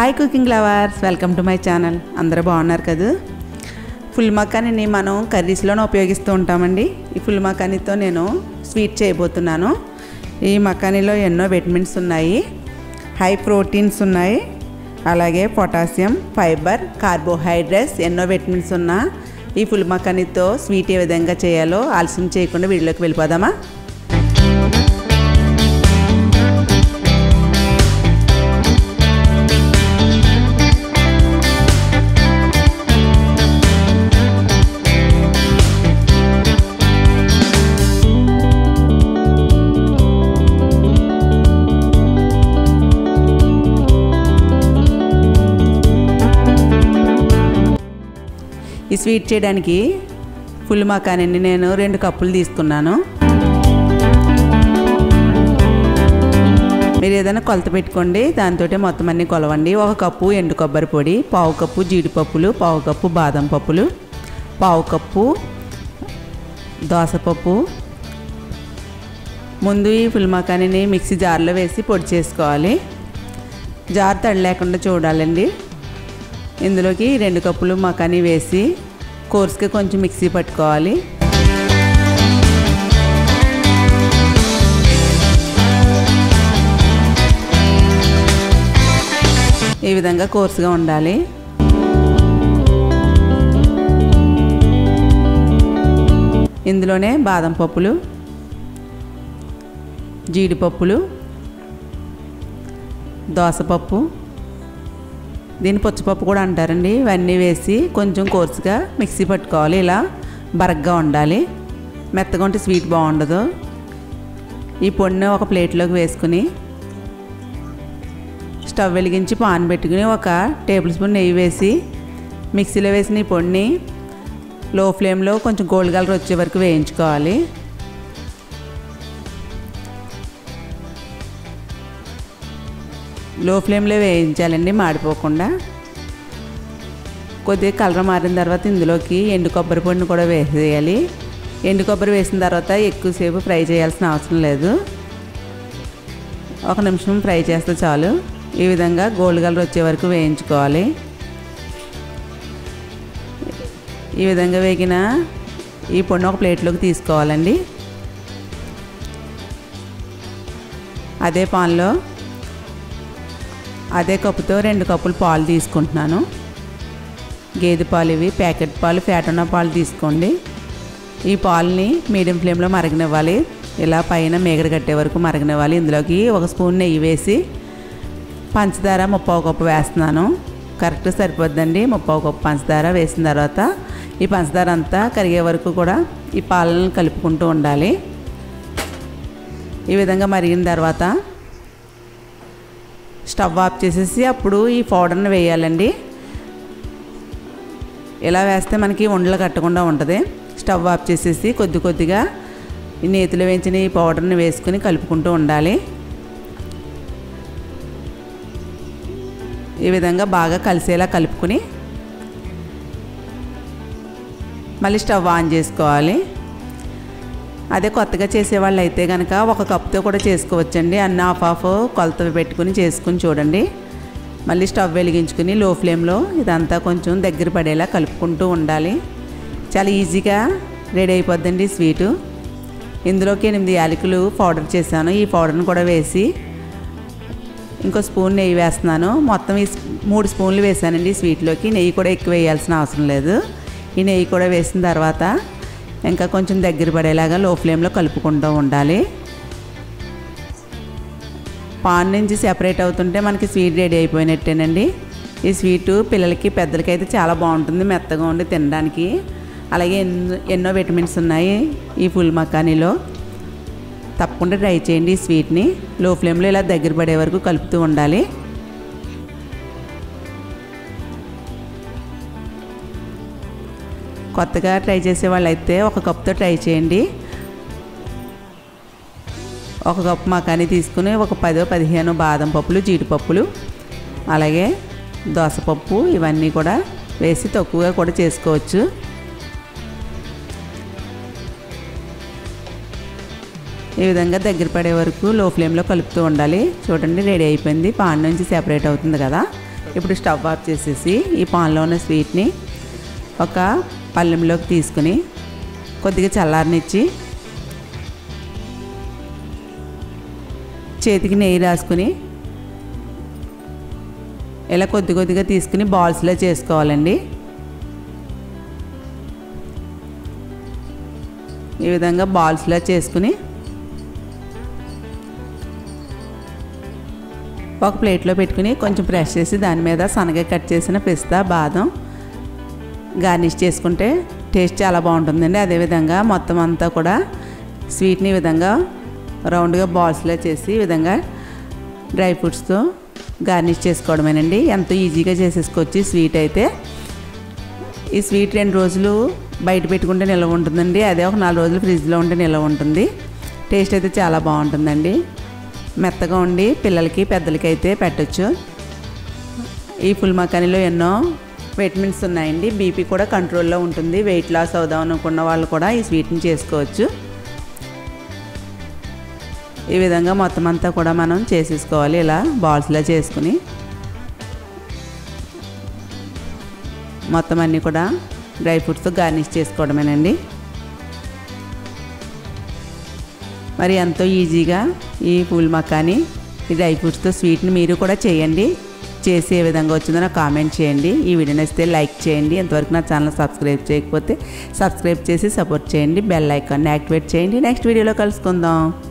hi cooking lovers welcome to my channel అందరూ బాగున్నారు కదా ఫుల్ మకానీని మనం కర్రీస్లోనే ఉపయోగిస్తూ ఉంటామండి ఈ ఫుల్ మకానీతో నేను స్వీట్ చేయబోతున్నాను ఈ మకానీలో ఎన్నో విటమిన్స్ ఉన్నాయి హై ప్రోటీన్స్ ఉన్నాయి అలాగే పొటాషియం ఫైబర్ కార్బోహైడ్రేట్స్ ఎన్నో విటమిన్స్ ఉన్న ఈ ఫుల్ మకానీతో స్వీట్ ఏ విధంగా చేయాలో ఆలస్యం చేయకుండా వీడియోలోకి వెళ్ళిపోదామా ఈ స్వీట్ చేయడానికి ఫుల్ మకానండి నేను రెండు కప్పులు తీసుకున్నాను మీరు ఏదైనా కొలత పెట్టుకోండి దాంతో మొత్తం అన్ని కొలవండి ఒక కప్పు ఎండు కొబ్బరి పొడి పావు కప్పు జీడిపప్పులు పావు కప్పు బాదం పప్పులు పావు కప్పు దోసపప్పు ముందు ఈ ఫుల్ మకానీని మిక్సీ జార్లో వేసి పొడి చేసుకోవాలి జార్ తడి లేకుండా చూడాలండి ఇందులోకి రెండు కప్పులు మకానీ వేసి కోర్స్కి కొంచెం మిక్సీ పట్టుకోవాలి ఈ విధంగా కోర్సుగా ఉండాలి ఇందులోనే బాదం పప్పులు జీడిపప్పులు దోసపప్పు దీన్ని పచ్చిపప్పు కూడా అంటారండి ఇవన్నీ వేసి కొంచెం కోర్సుగా మిక్సీ పట్టుకోవాలి ఇలా బరగ్గా ఉండాలి మెత్తగా ఉంటే స్వీట్ బాగుండదు ఈ పొడిని ఒక ప్లేట్లోకి వేసుకుని స్టవ్ వెలిగించి పాన్ పెట్టుకుని ఒక టేబుల్ స్పూన్ నెయ్యి వేసి మిక్సీలో వేసిన ఈ పొడిని లో ఫ్లేమ్లో కొంచెం గోల్డ్ కలర్ వచ్చే వరకు వేయించుకోవాలి లో ఫ్లేమ్లో వేయించాలండి మాడిపోకుండా కొద్దిగా కలర్ మారిన తర్వాత ఇందులోకి ఎండు కొబ్బరి పొడిని కూడా వేసేయాలి ఎండు కొబ్బరి వేసిన తర్వాత ఎక్కువసేపు ఫ్రై చేయాల్సిన అవసరం లేదు ఒక నిమిషం ఫ్రై చేస్తే చాలు ఈ విధంగా గోల్డ్ కలర్ వచ్చే వరకు వేయించుకోవాలి ఈ విధంగా వేగిన ఈ పొడిని ఒక ప్లేట్లోకి తీసుకోవాలండి అదే పాన్లో అదే కప్పుతో రెండు కప్పులు పాలు తీసుకుంటున్నాను గేదె పాలు ఇవి ప్యాకెట్ పాలు ఫ్యాట్ ఉన్న పాలు తీసుకోండి ఈ పాలని మీడియం ఫ్లేమ్లో మరగనివ్వాలి ఇలా పైన మేగడ కట్టే వరకు మరగనివ్వాలి ఇందులోకి ఒక స్పూన్ నెయ్యి వేసి పంచదార ముప్పావు కప్పు వేస్తున్నాను కరెక్ట్ సరిపోద్దండి ముప్పావు కప్పు పంచదార వేసిన తర్వాత ఈ పంచదార అంతా కరిగే వరకు కూడా ఈ పాలను కలుపుకుంటూ ఉండాలి ఈ విధంగా మరిగిన తర్వాత స్టవ్ ఆఫ్ చేసేసి అప్పుడు ఈ పౌడర్ని వేయాలండి ఇలా వేస్తే మనకి ఉండలు కట్టకుండా ఉంటుంది స్టవ్ ఆఫ్ చేసేసి కొద్ది కొద్దిగా ఈ నేతిలో వేయించిన ఈ పౌడర్ని వేసుకుని కలుపుకుంటూ ఉండాలి ఈ విధంగా బాగా కలిసేలా కలుపుకుని మళ్ళీ స్టవ్ ఆన్ చేసుకోవాలి అదే కొత్తగా చేసేవాళ్ళు అయితే కనుక ఒక కప్తో కూడా చేసుకోవచ్చండి అన్న హాఫ్ హాఫ్ కొలత పెట్టుకుని చేసుకుని చూడండి మళ్ళీ స్టవ్ వెలిగించుకుని లో ఫ్లేమ్లో ఇదంతా కొంచెం దగ్గర పడేలా కలుపుకుంటూ ఉండాలి చాలా ఈజీగా రెడీ అయిపోద్దండి స్వీటు ఇందులోకి ఎనిమిది యాలకులు పౌడర్ చేశాను ఈ పౌడర్ని కూడా వేసి ఇంకో స్పూన్ నెయ్యి వేస్తున్నాను మొత్తం ఈ మూడు స్పూన్లు వేసానండి స్వీట్లోకి నెయ్యి కూడా ఎక్కువ వేయాల్సిన అవసరం లేదు ఈ నెయ్యి కూడా వేసిన తర్వాత ఇంకా కొంచెం దగ్గర పడేలాగా లో ఫ్లేమ్లో కలుపుకుంటూ ఉండాలి పాన్ నుంచి సెపరేట్ అవుతుంటే మనకి స్వీట్ రెడీ అయిపోయినట్టేనండి ఈ స్వీటు పిల్లలకి పెద్దలకి అయితే చాలా బాగుంటుంది మెత్తగా ఉండి తినడానికి అలాగే ఎన్నో ఎన్నో విటమిన్స్ ఉన్నాయి ఈ ఫుల్ మకానీలో తప్పకుండా ట్రై చేయండి ఈ స్వీట్ని లో ఫ్లేమ్లో ఇలా దగ్గర పడే వరకు కలుపుతూ ఉండాలి కొత్తగా ట్రై చేసే వాళ్ళైతే ఒక కప్తో ట్రై చేయండి ఒక కప్పు మకాని తీసుకుని ఒక పదో పదిహేను బాదం పప్పులు జీడిపప్పులు అలాగే దోసపప్పు ఇవన్నీ కూడా వేసి తక్కువగా కూడా చేసుకోవచ్చు ఈ విధంగా దగ్గర పడే వరకు లో ఫ్లేమ్లో కలుపుతూ ఉండాలి చూడండి రెడీ అయిపోయింది పాన్ నుంచి సెపరేట్ అవుతుంది కదా ఇప్పుడు స్టవ్ ఆఫ్ చేసేసి ఈ పాన్లో ఉన్న స్వీట్ని ఒక పళ్ళెంలోకి తీసుకుని కొద్దిగా చల్లారనిచ్చి చేతికి నెయ్యి రాసుకుని ఇలా కొద్ది కొద్దిగా తీసుకుని బాల్స్లో చేసుకోవాలండి ఈ విధంగా బాల్స్లో చేసుకుని ఒక ప్లేట్లో పెట్టుకుని కొంచెం ప్రెస్ చేసి దాని మీద సన్నగా కట్ చేసిన పిస్తా బాదం గార్నిష్ చేసుకుంటే టేస్ట్ చాలా బాగుంటుందండి అదేవిధంగా మొత్తం అంతా కూడా స్వీట్ని ఈ విధంగా రౌండ్గా బాల్స్లో చేసి ఈ విధంగా డ్రై ఫ్రూట్స్తో గార్నిష్ చేసుకోవడమేనండి ఎంతో ఈజీగా చేసేసుకోవచ్చు స్వీట్ అయితే ఈ స్వీట్ రెండు రోజులు బయట పెట్టుకుంటే నిల్వ ఉంటుందండి అదే ఒక నాలుగు రోజులు ఫ్రిడ్జ్లో ఉంటే నిల్వ ఉంటుంది టేస్ట్ అయితే చాలా బాగుంటుందండి మెత్తగా ఉండి పిల్లలకి పెద్దలకి అయితే పెట్టచ్చు ఈ ఫుల్ మకానీలో ఎన్నో విటమిన్స్ ఉన్నాయండి బీపీ కూడా కంట్రోల్లో ఉంటుంది వెయిట్ లాస్ అవుదాం అనుకున్న వాళ్ళు కూడా ఈ స్వీట్ని చేసుకోవచ్చు ఈ విధంగా మొత్తం అంతా కూడా మనం చేసేసుకోవాలి ఇలా బాల్స్లో చేసుకుని మొత్తం అన్నీ కూడా డ్రై ఫ్రూట్స్తో గార్నిష్ చేసుకోవడమేనండి మరి ఎంతో ఈజీగా ఈ పూల్ మకాని ఈ డ్రై ఫ్రూట్స్తో స్వీట్ని మీరు కూడా చేయండి చేసి ఏ విధంగా వచ్చిందో నాకు కామెంట్ చేయండి ఈ వీడియో నచ్చితే లైక్ చేయండి ఎంతవరకు నా ఛానల్ సబ్స్క్రైబ్ చేయకపోతే సబ్స్క్రైబ్ చేసి సపోర్ట్ చేయండి బెల్ ఐకాన్ని యాక్టివేట్ చేయండి నెక్స్ట్ వీడియోలో కలుసుకుందాం